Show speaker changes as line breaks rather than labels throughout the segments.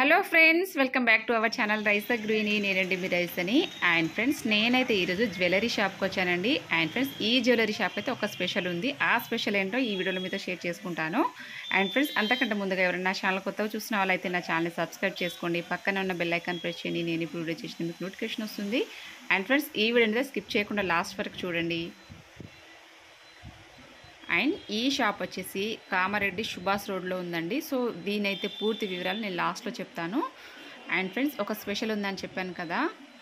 hello friends welcome back to our channel rise the greeny నేనండి మీ rise అని and friends నేనైతే ఈరోజు జ్యువెలరీ షాప్కి వచ్చానండి అండ్ ఫ్రెండ్స్ ఈ జ్యువెలరీ షాప్ అయితే ఒక స్పెషల్ ఉంది ఆ స్పెషల్ ఏంటో ఈ వీడియోలో మీతో షేర్ చేసుకుంటాను అండ్ ఫ్రెండ్స్ అంతకంటే ముందుగా ఎవరైనా నా ఛానల్ కొత్తగా చూసిన వాళ్ళైతే నా ఛానల్ని సబ్స్క్రైబ్ చేసుకోండి పక్కన ఉన్న బెల్ ఐకాన్ ప్రెస్ చేయండి నేను ఇప్పుడు వీడియో చేసిన మీకు నోటిఫికేషన్ వస్తుంది అండ్ ఫ్రెండ్స్ ఈ వీడియో అనేది స్కిప్ చేయకుండా లాస్ట్ వరకు చూడండి అండ్ ఈ షాప్ వచ్చేసి కామారెడ్డి సుభాష్ రోడ్లో ఉందండి సో దీనైతే పూర్తి వివరాలు నేను లాస్ట్లో చెప్తాను అండ్ ఫ్రెండ్స్ ఒక స్పెషల్ ఉందని చెప్పాను కదా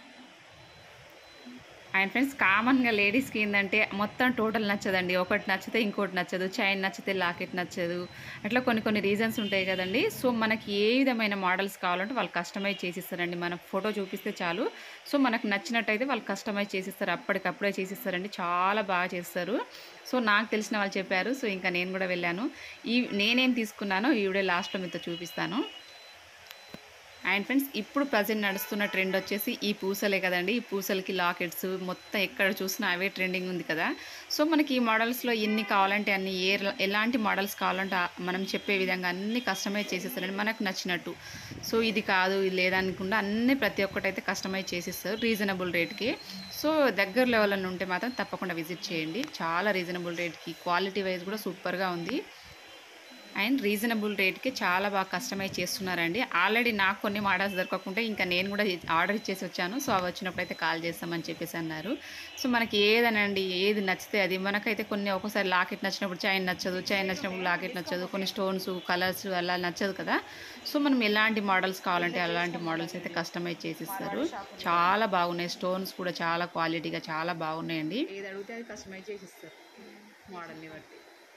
అండ్ ఫ్రెండ్స్ కామన్గా లేడీస్కి ఏంటంటే మొత్తం టోటల్ నచ్చదండి ఒకటి నచ్చితే ఇంకోటి నచ్చదు చైన్ నచ్చితే లాకెట్ నచ్చదు అట్లా కొన్ని కొన్ని రీజన్స్ ఉంటాయి కదండి సో మనకి ఏ విధమైన మోడల్స్ కావాలంటే వాళ్ళు కస్టమైజ్ చేసిస్తారండి మనం ఫోటో చూపిస్తే చాలు సో మనకు నచ్చినట్టయితే వాళ్ళు కస్టమైజ్ చేసిస్తారు అప్పటికప్పుడే చేసిస్తారండి చాలా బాగా చేస్తారు సో నాకు తెలిసిన వాళ్ళు చెప్పారు సో ఇంకా నేను కూడా వెళ్ళాను ఈ నేనేం తీసుకున్నానో ఈ వీడియో లాస్ట్లో మీతో చూపిస్తాను అండ్ ఫ్రెండ్స్ ఇప్పుడు ప్రజెంట్ నడుస్తున్న ట్రెండ్ వచ్చేసి ఈ పూసలే కదండి ఈ పూసలకి లాకెట్స్ మొత్తం ఎక్కడ చూసినా అవే ట్రెండింగ్ ఉంది కదా సో మనకి ఈ మోడల్స్లో ఎన్ని కావాలంటే అన్ని ఏ ఎలాంటి మోడల్స్ కావాలంటే ఆ- మనం చెప్పే విధంగా అన్ని కస్టమైజ్ చేసేస్తారండి మనకు నచ్చినట్టు సో ఇది కాదు ఇది లేదనుకుండా అన్ని ప్రతి ఒక్కటి అయితే కస్టమైజ్ చేసిస్తారు రీజనబుల్ రేట్కి సో దగ్గర లెవెల్ ఉంటే మాత్రం తప్పకుండా విజిట్ చేయండి చాలా రీజనబుల్ రేట్కి క్వాలిటీ వైజ్ కూడా సూపర్గా ఉంది అండ్ రీజనబుల్ రేట్కి చాలా బాగా కస్టమైజ్ చేస్తున్నారండి ఆల్రెడీ నాకు కొన్ని మోడల్స్ దొరకకుంటే ఇంకా నేను కూడా ఆర్డర్ ఇచ్చేసి వచ్చాను సో అవి వచ్చినప్పుడు అయితే కాల్ చేస్తామని చెప్పేసి అన్నారు సో మనకి ఏదనండి ఏది నచ్చితే అది మనకైతే కొన్ని ఒక్కోసారి లాకెట్ నచ్చినప్పుడు చైన్ నచ్చదు చైన్ నచ్చినప్పుడు లాకెట్ నచ్చదు కొన్ని స్టోన్స్ కలర్స్ అలా నచ్చదు కదా సో మనం ఎలాంటి మోడల్స్ కావాలంటే అలాంటి మోడల్స్ అయితే కస్టమైజ్ చేసిస్తారు చాలా బాగున్నాయి స్టోన్స్ కూడా చాలా క్వాలిటీగా చాలా బాగున్నాయండి ఏది అడిగితే అది కస్టమైజ్ చేసిస్తారు మోడల్ని బట్టి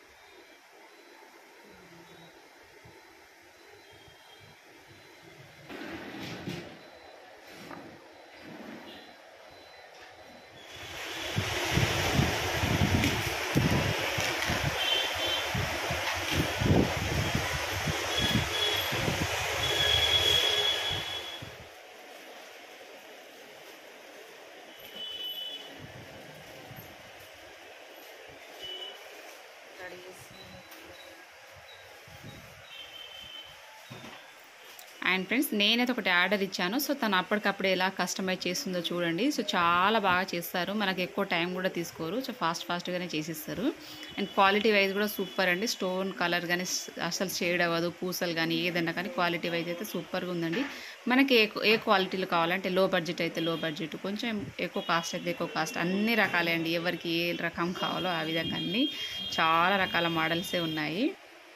అండ్ ఫ్రెండ్స్ నేనైతే ఒకటి ఆర్డర్ ఇచ్చాను సో తను అప్పటికప్పుడు ఎలా కస్టమైజ్ చేస్తుందో చూడండి సో చాలా బాగా చేస్తారు మనకి ఎక్కువ టైం కూడా తీసుకోరు సో ఫాస్ట్ ఫాస్ట్గానే చేసిస్తారు అండ్ క్వాలిటీ వైజ్ కూడా సూపర్ అండి స్టోన్ కలర్ కానీ అసలు షేడ్ అవ్వదు పూసలు కానీ ఏదన్నా కానీ క్వాలిటీ వైజ్ అయితే సూపర్గా ఉందండి మనకి ఏ ఏ క్వాలిటీలో కావాలంటే లో బడ్జెట్ అయితే లో బడ్జెట్ కొంచెం ఎక్కువ కాస్ట్ అయితే ఎక్కువ కాస్ట్ అన్ని రకాలే అండి ఎవరికి ఏ రకం కావాలో ఆ విధంగా అన్ని చాలా రకాల మోడల్సే ఉన్నాయి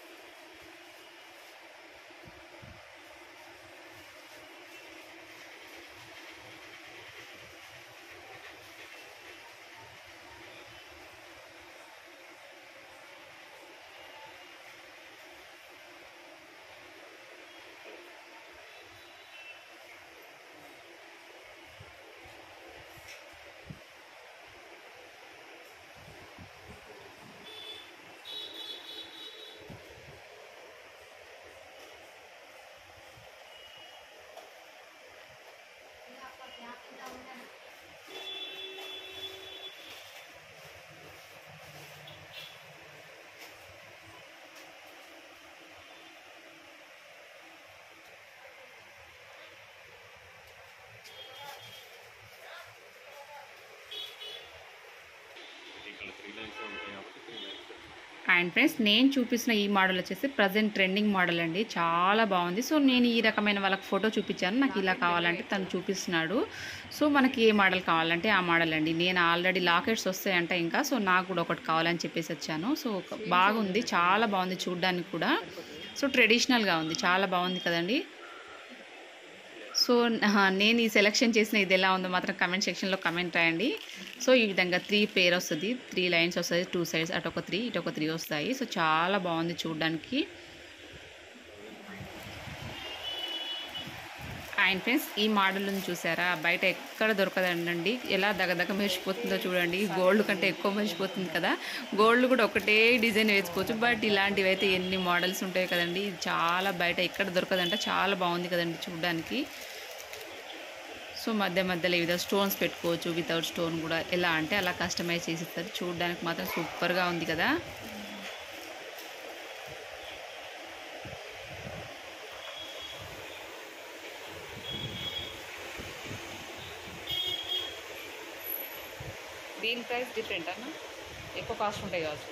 అండ్ ఫ్రెండ్స్ నేను చూపిస్తున్న ఈ మోడల్ వచ్చేసి ప్రజెంట్ ట్రెండింగ్ మోడల్ అండి చాలా బాగుంది సో నేను ఈ రకమైన వాళ్ళకి ఫోటో చూపించాను నాకు ఇలా కావాలంటే తను చూపిస్తున్నాడు సో మనకి ఏ మోడల్ కావాలంటే ఆ మోడల్ అండి నేను ఆల్రెడీ లాకెట్స్ వస్తాయంట ఇంకా సో నాకు కూడా ఒకటి కావాలని చెప్పేసి వచ్చాను సో ఒక- బాగుంది చాలా బాగుంది చూడడానికి కూడా సో ట్రెడిషనల్గా ఉంది చాలా బాగుంది కదండి సో ఆహా, నేను ఈ సెలెక్షన్ చేసిన ఇది ఎలా ఉందో మాత్రం కమెంట్ సెక్షన్లో కమెంట్ రాయండి సో ఈ విధంగా త్రీ పేర్ వస్తుంది త్రీ లైన్స్ వస్తుంది టూ సైడ్స్ అటు ఒక త్రీ ఇటు ఒక త్రీ వస్తాయి సో చాలా బాగుంది చూడడానికి అండ్ ఫ్రెండ్స్ ఈ మోడల్ని చూసారా బయట ఎక్కడ దొరకదండి ఎలా దగదగ మెరిసిపోతుందో చూడండి గోల్డ్ కంటే ఎక్కువ మెరిసిపోతుంది కదా గోల్డ్ కూడా ఒకటే డిజైన్ వేసుకోవచ్చు బట్ ఇలాంటివి అయితే ఎన్ని మోడల్స్ ఉంటాయి కదండి ఇది చాలా బయట ఎక్కడ దొరకదంట చాలా బాగుంది కదండి చూడడానికి సో మధ్య మధ్యలో వివిధ స్టోన్స్ పెట్టుకోవచ్చు వితౌట్ స్టోన్ కూడా ఎలా అంటే అలా కస్టమైజ్ చేసి ఇస్తారు చూడడానికి మాత్రం సూపర్గా ఉంది కదా దీని ప్రైస్ డిఫరెంట్ అన్న ఎక్కువ కాస్ట్ ఉంటాయి కావచ్చు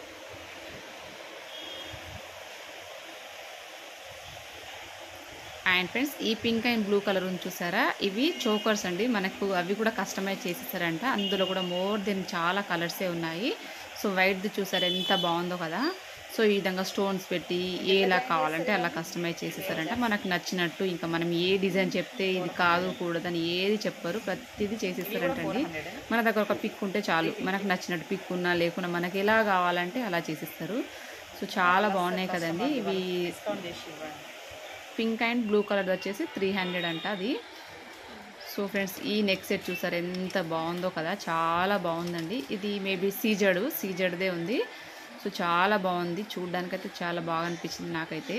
అండ్ ఫ్రెండ్స్ ఈ పింక్ అండ్ బ్లూ కలర్ ఉంది చూసారా ఇవి చోకర్స్ అండి మనకు అవి కూడా కస్టమైజ్ చేసేసారంట అందులో కూడా మోర్ దెన్ చాలా కలర్సే ఉన్నాయి సో వైట్ది చూసారా ఎంత బాగుందో కదా సో ఈ విధంగా స్టోన్స్ పెట్టి ఎలా కావాలంటే అలా కస్టమైజ్ చేసేసారంట మనకు నచ్చినట్టు ఇంకా మనం ఏ డిజైన్ చెప్తే ఇది కాదు కూడదని ఏది చెప్పరు ప్రతిదీ చేసేస్తారంటండి మన దగ్గర ఒక పిక్ ఉంటే చాలు మనకు నచ్చినట్టు పిక్ ఉన్నా లేకున్నా మనకి ఎలా కావాలంటే అలా చేసిస్తారు సో చాలా బాగున్నాయి కదండి ఇవి పింక్ అండ్ బ్లూ కలర్ వచ్చేసి త్రీ హండ్రెడ్ అంట అది సో ఫ్రెండ్స్ ఈ నెక్ సెట్ చూసారు ఎంత బాగుందో కదా చాలా బాగుందండి ఇది మేబీ సీజడ్ సీజడ్దే ఉంది సో చాలా బాగుంది చూడ్డానికైతే చాలా బాగా అనిపించింది నాకైతే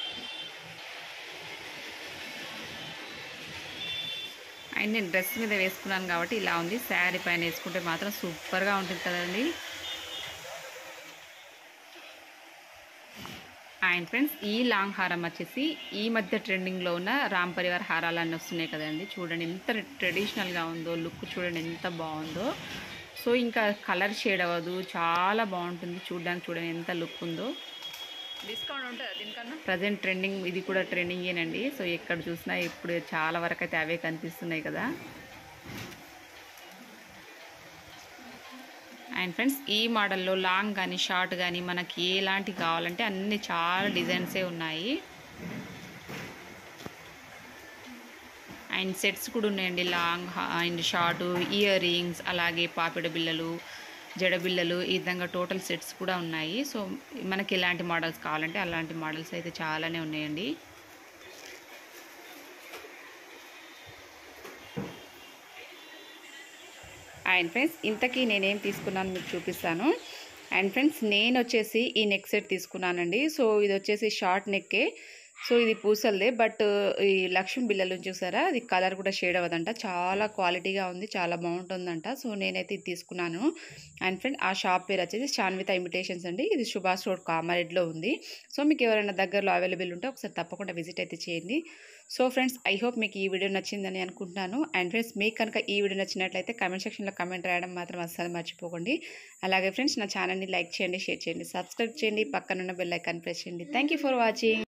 అండ్ నేను డ్రెస్ మీద వేసుకున్నాను కాబట్టి ఇలా ఉంది శారీ పైన వేసుకుంటే మాత్రం సూపర్గా ఉంటుంది కదండి అండ్ ఫ్రెండ్స్ ఈ లాంగ్ హారం వచ్చేసి ఈ మధ్య ట్రెండింగ్లో ఉన్న రామ్ పరివార్ హారాలు అన్నీ వస్తున్నాయి కదండి చూడండి ఎంత ట్రెడిషనల్గా ఉందో లుక్ చూడండి ఎంత బాగుందో సో ఇంకా కలర్ షేడ్ అవ్వదు చాలా బాగుంటుంది చూడడానికి చూడండి ఎంత లుక్ ఉందో డిస్కౌంట్ ఉంటుంది దీనికన్నా ప్రజెంట్ ట్రెండింగ్ ఇది కూడా ట్రెండింగేనండి సో ఎక్కడ చూసినా ఇప్పుడు చాలా వరకు అయితే అవే కనిపిస్తున్నాయి కదా అండ్ ఫ్రెండ్స్ ఈ మోడల్లో లాంగ్ కానీ షార్ట్ కానీ మనకి ఎలాంటి కావాలంటే అన్ని చాలా డిజైన్సే ఉన్నాయి అండ్ సెట్స్ కూడా ఉన్నాయండి long and short earrings అలాగే పాపిడ బిళ్ళలు జడ బిళ్ళలు ఈ విధంగా టోటల్ సెట్స్ కూడా ఉన్నాయి సో మనకి ఎలాంటి మోడల్స్ కావాలంటే అలాంటి మోడల్స్ అయితే చాలానే ఉన్నాయండి అండ్ ఫ్రెండ్స్ ఇంతకీ నేనేం తీసుకున్నాను మీకు చూపిస్తాను అండ్ ఫ్రెండ్స్ నేను వచ్చేసి ఈ నెక్ సెట్ తీసుకున్నానండి సో ఇది వచ్చేసి షార్ట్ నెక్కే సో ఇది పూసలదే బట్ ఈ లక్ష్మీ బిల్లలు చూసారా అది కలర్ కూడా షేడ్ అవ్వదంట చాలా క్వాలిటీగా ఉంది చాలా బాగుంటుందంట సో నేనైతే ఇది తీసుకున్నాను అండ్ ఫ్రెండ్ ఆ షాప్ పేరు వచ్చేసి శాన్విత ఇమిటేషన్స్ అండి ఇది సుభాష్ రోడ్ కామారెడ్లో ఉంది సో మీకు ఎవరైనా దగ్గరలో అవైలబుల్ ఉంటే ఒకసారి తప్పకుండా విజిట్ అయితే చేయండి సో ఫ్రెండ్స్ ఐ హోప్ మీకు ఈ వీడియో నచ్చిందని అనుకుంటున్నాను అండ్ ఫ్రెండ్స్ మీకు కనుక ఈ వీడియో నచ్చినట్లయితే కామెంట్ సెక్షన్లో కామెంట్ రాయడం మాత్రం అస్సలు మర్చిపోకండి అలాగే ఫ్రెండ్స్ నా ఛానల్ని లైక్ చేయండి షేర్ చేయండి సబ్స్క్రైబ్ చేయండి పక్కనున్న బెల్ ఐకాన్ ప్రెస్ చేయండి థ్యాంక్ ఫర్ వాచింగ్